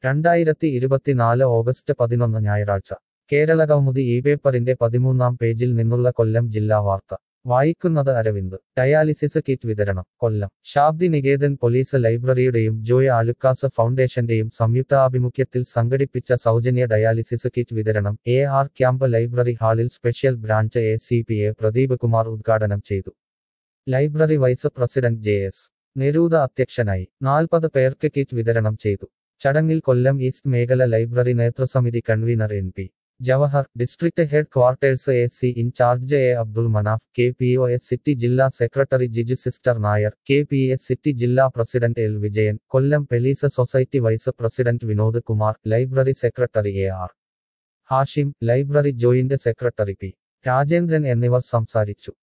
രണ്ടായിരത്തി ഇരുപത്തിനാല് ഓഗസ്റ്റ് പതിനൊന്ന് ഞായറാഴ്ച കേരളകൗമുദി ഈ പേപ്പറിന്റെ പതിമൂന്നാം പേജിൽ നിന്നുള്ള കൊല്ലം ജില്ലാ വാർത്ത വായിക്കുന്നത് അരവിന്ദ് ഡയാലിസിസ് കിറ്റ് വിതരണം കൊല്ലം ശാബ്ദി നികേതൻ പോലീസ് ലൈബ്രറിയുടെയും ജോയ് ആലുക്കാസ് ഫൗണ്ടേഷന്റെയും സംയുക്താഭിമുഖ്യത്തിൽ സംഘടിപ്പിച്ച സൗജന്യ ഡയാലിസിസ് കിറ്റ് വിതരണം എ ആർ ക്യാമ്പ് ലൈബ്രറി ഹാളിൽ special branch A C P A Pradeep Kumar ഉദ്ഘാടനം ചെയ്തു library vice president J S Neruda അധ്യക്ഷനായി നാൽപ്പത് പേർക്ക് കിറ്റ് വിതരണം ചെയ്തു ചടങ്ങിൽ കൊല്ലം ഈസ്റ്റ് മേഖല ലൈബ്രറി നേതൃസമിതി convener N P Jawahar district headquarters A C in charge A Abdul Manaf K P O S city ജില്ലാ secretary Jiju sister Nair K P S city ജില്ലാ president L Vijayan Kollam police society vice president Vinod Kumar library secretary A R Hashim library joint secretary P Rajendran എന്നിവർ സംസാരിച്ചു